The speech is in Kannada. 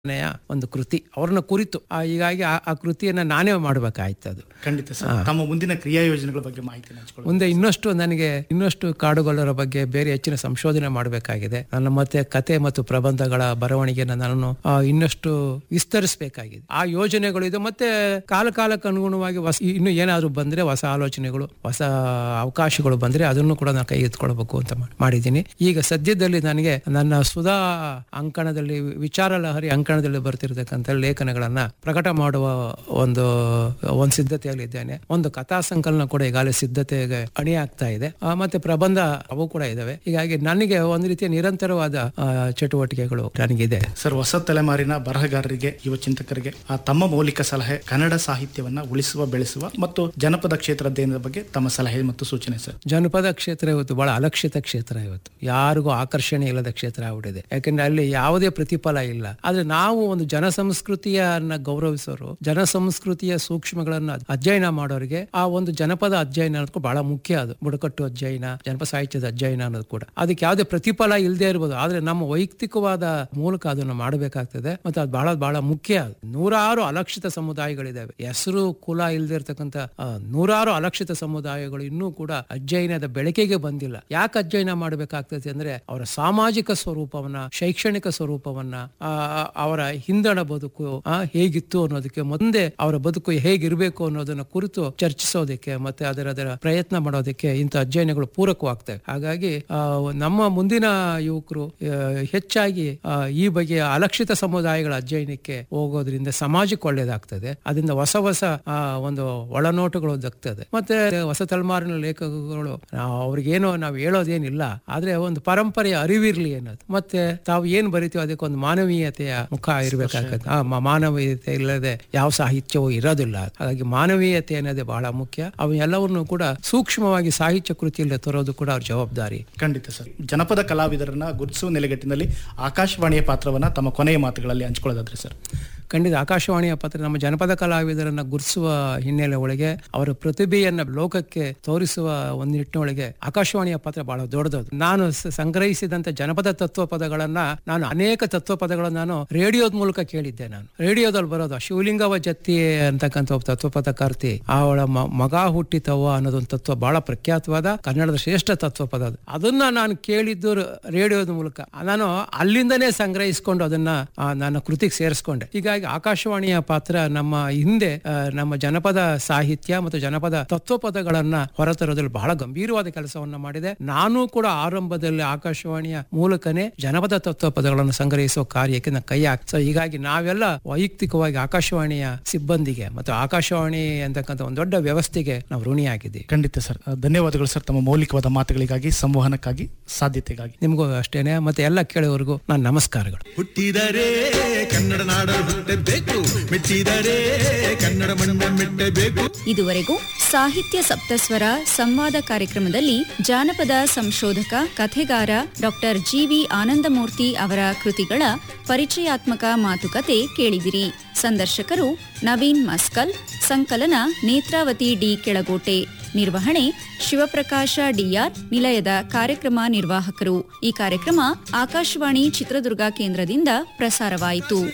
ನೆಯ ಒಂದು ಕೃತಿ ಅವ್ರನ್ನ ಕುರಿತು ಆ, ಹೀಗಾಗಿ ಆ- ಆ ಕೃತಿಯನ್ನ ನಾನೇ ಮಾಡಬೇಕಾಯ್ತು ಅದು ಖಂಡಿತ ಸರ್ ತಮ್ಮ ಮುಂದಿನ ಕ್ರಿಯಾ ಯೋಜನೆಗಳ ಬಗ್ಗೆ ಮಾಹಿತಿ ಹಂಚ್ಕೊಳ್ಳಿ ಮುಂದೆ ಇನ್ನಷ್ಟು ನನಗೆ ಇನ್ನಷ್ಟು ಕಾಡುಗೊಲ್ಲರ ಬಗ್ಗೆ ಬೇರೆ ಹೆಚ್ಚಿನ ಸಂಶೋಧನೆ ಮಾಡಬೇಕಾಗಿದೆ ನನ್ನ ಮತ್ತೆ ಕತೆ ಮತ್ತು ಪ್ರಬಂಧಗಳ ಬರವಣಿಗೆನ ನಾನು ಆ, ಇನ್ನಷ್ಟು ವಿಸ್ತರಿಸಬೇಕಾಗಿದೆ ಆ ಯೋಜನೆಗಳು ಇದು ಮತ್ತೆ ಕಾಲ ಕಾಲಕ್ಕೆ ಅನುಗುಣವಾಗಿ ಹೊಸ ಇನ್ನು ಏನಾದರೂ ಬಂದ್ರೆ ಹೊಸ ಆಲೋಚನೆಗಳು ಹೊಸ ಅವಕಾಶಗಳು ಬಂದ್ರೆ ಅದನ್ನು ಕೂಡ ನಾನು ಕೈ ಎತ್ಕೊಳ್ಬೇಕು ಅಂತ ಮಾ- ಮಾಡಿದ್ದೀನಿ ಈಗ ಸದ್ಯದಲ್ಲಿ ನನಗೆ ನನ್ನ ಸುಧಾ ಅಂಕಣದಲ್ಲಿ ವಿಚಾರ ಲಹರಿ ಅಂಕಣದಲ್ಲಿ ಬರ್ತಿರ್ತಕ್ಕಂಥ ಲೇಖನಗಳನ್ನ ಪ್ರಕಟ ಮಾಡುವ ಒಂದು ಒಂದು ಸಿದ್ಧತೆಯಲ್ಲಿ ಇದ್ದೇನೆ ಒಂದು ಕಥಾ ಸಂಕಲನ ಕೂಡ ಈಗಾಗಲೇ ಸಿದ್ಧತೆಗೆ ಅಣಿ ಆಗ್ತಾ ಇದೆ ಆ, ಮತ್ತೆ ಪ್ರಬಂಧ ಅವು ಕೂಡ ಇದಾವೆ ಹೀಗಾಗಿ ನನಗೆ ಒಂದು ರೀತಿಯ ನಿರಂತರವಾದ ಆ, ಚಟುವಟಿಕೆಗಳು ನನಗಿದೆ ಸರ್ ಹೊಸ ತಲೆಮಾರಿನ ಬರಹಗಾರರಿಗೆ ಯುವ ಚಿಂತಕರಿಗೆ ಆ ತಮ್ಮ ಮೌಲಿಕ ಸಲಹೆ ಕನ್ನಡ ಸಾಹಿತ್ಯವನ್ನ ಉಳಿಸುವ ಬೆಳೆಸುವ ಮತ್ತು ಜನಪದ ಕ್ಷೇತ್ರ ಅಧ್ಯಯನದ ಬಗ್ಗೆ ತಮ್ಮ ಸಲಹೆ ಮತ್ತು ಸೂಚನೆ ಸರ್ ಜನಪದ ಕ್ಷೇತ್ರ ಇವತ್ತು ಬಹಳ ಅಲಕ್ಷಿತ ಕ್ಷೇತ್ರ ಇವತ್ತು ಯಾರಿಗೂ ಆಕರ್ಷಣೆ ಇಲ್ಲದ ಕ್ಷೇತ್ರ ಆಗ್ಬಿಟ್ಟಿದೆ ಯಾಕಂದ್ರೆ ಅಲ್ಲಿ ಯಾವುದೇ ಪ್ರತಿಫಲ ಇಲ್ಲ ಆದ್ರೆ ನಾವು ಒಂದು ಜನ ಸಂಸ್ಕೃತಿಯನ್ನ ಗೌರವಿಸೋರು ಜನ ಸಂಸ್ಕೃತಿಯ ಸೂಕ್ಷ್ಮಗಳನ್ನ ಅಧ್ಯಯನ ಮಾಡೋರಿಗೆ ಆ ಒಂದು ಜನಪದ ಅಧ್ಯಯನ ಅನ್ನೋದಕ್ಕೂ ಬಹಳ ಮುಖ್ಯ ಅದು ಬುಡಕಟ್ಟು ಅಧ್ಯಯನ ಜನಪದ ಸಾಹಿತ್ಯದ ಅಧ್ಯಯನ ಅನ್ನೋದು ಕೂಡ ಅದಕ್ಕೆ ಯಾವುದೇ ಪ್ರತಿಫಲ ಇಲ್ಲದೆ ಇರ್ಬೋದು ಆದ್ರೆ ನಮ್ಮ ವೈಯಕ್ತಿಕವಾದ ಮೂಲಕ ಅದನ್ನು ಮಾಡಬೇಕಾಗ್ತದೆ ಮತ್ತೆ ಅದು ಬಹಳ ಬಹಳ ಮುಖ್ಯ ಅದು. ನೂರಾರು ಅಲಕ್ಷಿತ ಸಮುದಾಯಗಳಿದಾವೆ ಹೆಸರು ಕುಲ ಇಲ್ಲದೆ ಇರ್ತಕ್ಕಂಥ ಆ, ನೂರಾರು ಅಲಕ್ಷಿತ ಸಮುದಾಯಗಳು ಇನ್ನೂ ಕೂಡ ಅಧ್ಯಯನದ ಬೆಳಕಿಗೆ ಬಂದಿಲ್ಲ ಯಾಕೆ ಅಧ್ಯಯನ ಮಾಡಬೇಕಾಗ್ತದೆ ಅಂದ್ರೆ ಅವರ ಸಾಮಾಜಿಕ ಸ್ವರೂಪವನ್ನ ಶೈಕ್ಷಣಿಕ ಸ್ವರೂಪವನ್ನ ಆ, ಅವರ ಹಿಂದಣ ಬದುಕು ಆ, ಹೇಗಿತ್ತು ಅನ್ನೋದಕ್ಕೆ ಮುಂದೆ ಅವರ ಬದುಕು ಹೇಗಿರ್ಬೇಕು ಅನ್ನೋದನ್ನ ಕುರಿತು ಚರ್ಚಿಸೋದಕ್ಕೆ ಮತ್ತೆ ಅದರ ಅದರ ಪ್ರಯತ್ನ ಮಾಡೋದಕ್ಕೆ ಇಂಥ ಅಧ್ಯಯನಗಳು ಪೂರಕವಾಗ್ತವೆ ಹಾಗಾಗಿ ಆ, ನಮ್ಮ ಮುಂದಿನ ಯುವಕರು ಆ, ಹೆಚ್ಚಾಗಿ ಆ, ಈ ಬಗೆಯ ಅಲಕ್ಷಿತ ಸಮುದಾಯಗಳ ಅಧ್ಯಯನಕ್ಕೆ ಹೋಗೋದ್ರಿಂದ ಸಮಾಜಕ್ಕೆ ಒಳ್ಳೇದಾಗ್ತದೆ ಅದರಿಂದ ಹೊಸ ಹೊಸ ಆ, ಒಂದು ಒಳನೋಟಗಳು ದಕ್ತದೆ ಮತ್ತೆ ಹೊಸ ತಲೆಮಾರಿನ ಲೇಖಕಗಳು ನಾವು ಅವ್ರಿಗೇನೋ ನಾವು ಹೇಳೋದೇನಿಲ್ಲ ಆದ್ರೆ ಒಂದು ಪರಂಪರೆಯ ಅರಿವಿರ್ಲಿ ಅನ್ನೋದು ಮತ್ತೆ ತಾವು ಏನ್ ಬರಿತೀವೋ ಅದಕ್ಕೆ ಒಂದು ಮಾನವೀಯತೆಯ ಮುಖ ಇರಬೇಕಾಗತ್ತೆ ಆ ಮ- ಮಾನವೀಯತೆ ಇಲ್ಲದೆ ಯಾವ ಸಾಹಿತ್ಯವೂ ಇರೋದಿಲ್ಲ ಹಾಗಾಗಿ ಮಾನವೀಯತೆ ಅನ್ನೋದೇ ಬಹಳ ಮುಖ್ಯ ಅವು ಎಲ್ಲವನ್ನೂ ಕೂಡ ಸೂಕ್ಷ್ಮವಾಗಿ ಸಾಹಿತ್ಯ ಕೃತಿಯಲ್ಲಿ ತರೋದು ಕೂಡ ಅವ್ರ ಜವಾಬ್ದಾರಿ ಖಂಡಿತ ಸರ್ ಜನಪದ ಕಲಾವಿದರನ್ನ ಗುರುತಿಸುವ ನೆಲೆಗಟ್ಟಿನಲ್ಲಿ ಆಕಾಶವಾಣಿಯ ಪಾತ್ರವನ್ನ ತಮ್ಮ ಕೊನೆಯ ಮಾತುಗಳಲ್ಲಿ ಹಂಚ್ಕೊಳ್ಳೋದಾದ್ರೆ ಸರ್ ಖಂಡಿತ ಆಕಾಶವಾಣಿಯ ಪಾತ್ರ ನಮ್ಮ ಜನಪದ ಕಲಾವಿದರನ್ನ ಗುರುತಿಸುವ ಹಿನ್ನೆಲೆ ಒಳಗೆ ಅವರ ಪ್ರತಿಭೆಯನ್ನ ಲೋಕಕ್ಕೆ ತೋರಿಸುವ ಒಂದು ನಿಟ್ಟಿನೊಳಗೆ ಆಕಾಶವಾಣಿಯ ಪಾತ್ರ ಬಹಳ ದೊಡ್ಡದು ನಾನು ಸ- ಸಂಗ್ರಹಿಸಿದಂತ ಜನಪದ ತತ್ವ ಪದಗಳನ್ನ ನಾನು ಅನೇಕ ತತ್ವ ಪದಗಳನ್ನ ನಾನು ರೇಡಿಯೋದ ಮೂಲಕ ಕೇಳಿದ್ದೆ ನಾನು ರೇಡಿಯೋದಲ್ಲಿ ಬರೋದು ಶಿವಲಿಂಗವ ಜತ್ತಿ ಅಂತಕ್ಕಂಥ ಒಬ್ಬ ತತ್ವಪದಕಾರ್ತಿ ಅವಳ ಮ- ಮಗ ಹುಟ್ಟಿತವ್ವ ಅನ್ನೋದೊಂದು ತತ್ವ ಬಹಳ ಪ್ರಖ್ಯಾತವಾದ ಕನ್ನಡದ ಶ್ರೇಷ್ಠ ತತ್ವ ಪದ ಅದು ಅದನ್ನ ನಾನು ಕೇಳಿದ್ದು ರ- ರೇಡಿಯೋದ ಮೂಲಕ ನಾನು ಅಲ್ಲಿಂದನೇ ಸಂಗ್ರಹಿಸಿಕೊಂಡು ಅದನ್ನ ಆ, ನನ್ನ ಕೃತಿಗೆ ಸೇರಿಸ್ಕೊಂಡೆ ಹೀಗಾಗಿ ಆಕಾಶವಾಣಿಯ ಪಾತ್ರ ನಮ್ಮ ಹಿಂದೆ ಆ, ನಮ್ಮ ಜನಪದ ಸಾಹಿತ್ಯ ಮತ್ತು ಜನಪದ ತತ್ವಪದಗಳನ್ನ ಹೊರತರೋದ್ರಲ್ಲಿ ಬಹಳ ಗಂಭೀರವಾದ ಕೆಲಸವನ್ನ ಮಾಡಿದೆ ನಾನು ಕೂಡ ಆರಂಭದಲ್ಲಿ ಆಕಾಶವಾಣಿಯ ಮೂಲಕನೇ ಜನಪದ ತತ್ವಪದಗಳನ್ನು ಸಂಗ್ರಹಿಸುವ ಕಾರ್ಯಕ್ಕೆ ನಾನು ಕೈ ಹಾಕಿ ಸೊ ಹೀಗಾಗಿ ನಾವೆಲ್ಲ ವೈಯಕ್ತಿಕವಾಗಿ ಆಕಾಶವಾಣಿಯ ಸಿಬ್ಬಂದಿಗೆ ಮತ್ತು ಆಕಾಶವಾಣಿ ಅಂತಕ್ಕಂಥ ಒಂದು ದೊಡ್ಡ ವ್ಯವಸ್ಥೆಗೆ ನಾವು ಋಣಿಯಾಗಿದ್ದೀವಿ ಖಂಡಿತ ಸರ್ ಧನ್ಯವಾದಗಳು ಸರ್ ತಮ್ಮ ಮೌಲಿಕವಾದ ಮಾತುಗಳಿಗಾಗಿ ಸಂವಹನಕ್ಕಾಗಿ ಸಾಧ್ಯತೆಗಾಗಿ ನಿಮಗೂ ಅಷ್ಟೇನೆ ಮತ್ತೆ ಎಲ್ಲ ಕೇಳುವವರೆಗೂ ನಾನು ನಮಸ್ಕಾರಗಳು ಹುಟ್ಟಿದರೆ ಕನ್ನಡ ನಾಡ ಹುಟ್ಟಬೇಕು ಮೆಚ್ಚಿದರೆ ಕನ್ನಡ ಮಣ್ಣ ಮೆಟ್ಟಬೇಕು ಇದುವರೆಗೂ ಸಾಹಿತ್ಯ ಸಪ್ತಸ್ವರ ಸಂವಾದ ಕಾರ್ಯಕ್ರಮದಲ್ಲಿ ಜಾನಪದ ಸಂಶೋಧಕ ಕಥೆಗಾರ ಡಾಕ್ಟರ್ ಜಿವಿ ಆನಂದಮೂರ್ತಿ ಅವರ ಕೃತಿಗಳ ಪರಿಚಯಾತ್ಮಕ ಮಾತುಕತೆ ಕೇಳಿದಿರಿ ಸಂದರ್ಶಕರು ನವೀನ್ ಮಸ್ಕಲ್ ಸಂಕಲನ ನೇತ್ರಾವತಿ ಡಿ ಕೆಳಗೋಟೆ ನಿರ್ವಹಣೆ ಶಿವಪ್ರಕಾಶ ಡಿಆರ್ ನಿಲಯದ ಕಾರ್ಯಕ್ರಮ ನಿರ್ವಾಹಕರು ಈ ಕಾರ್ಯಕ್ರಮ ಆಕಾಶವಾಣಿ ಚಿತ್ರದುರ್ಗ ಕೇಂದ್ರದಿಂದ ಪ್ರಸಾರವಾಯಿತು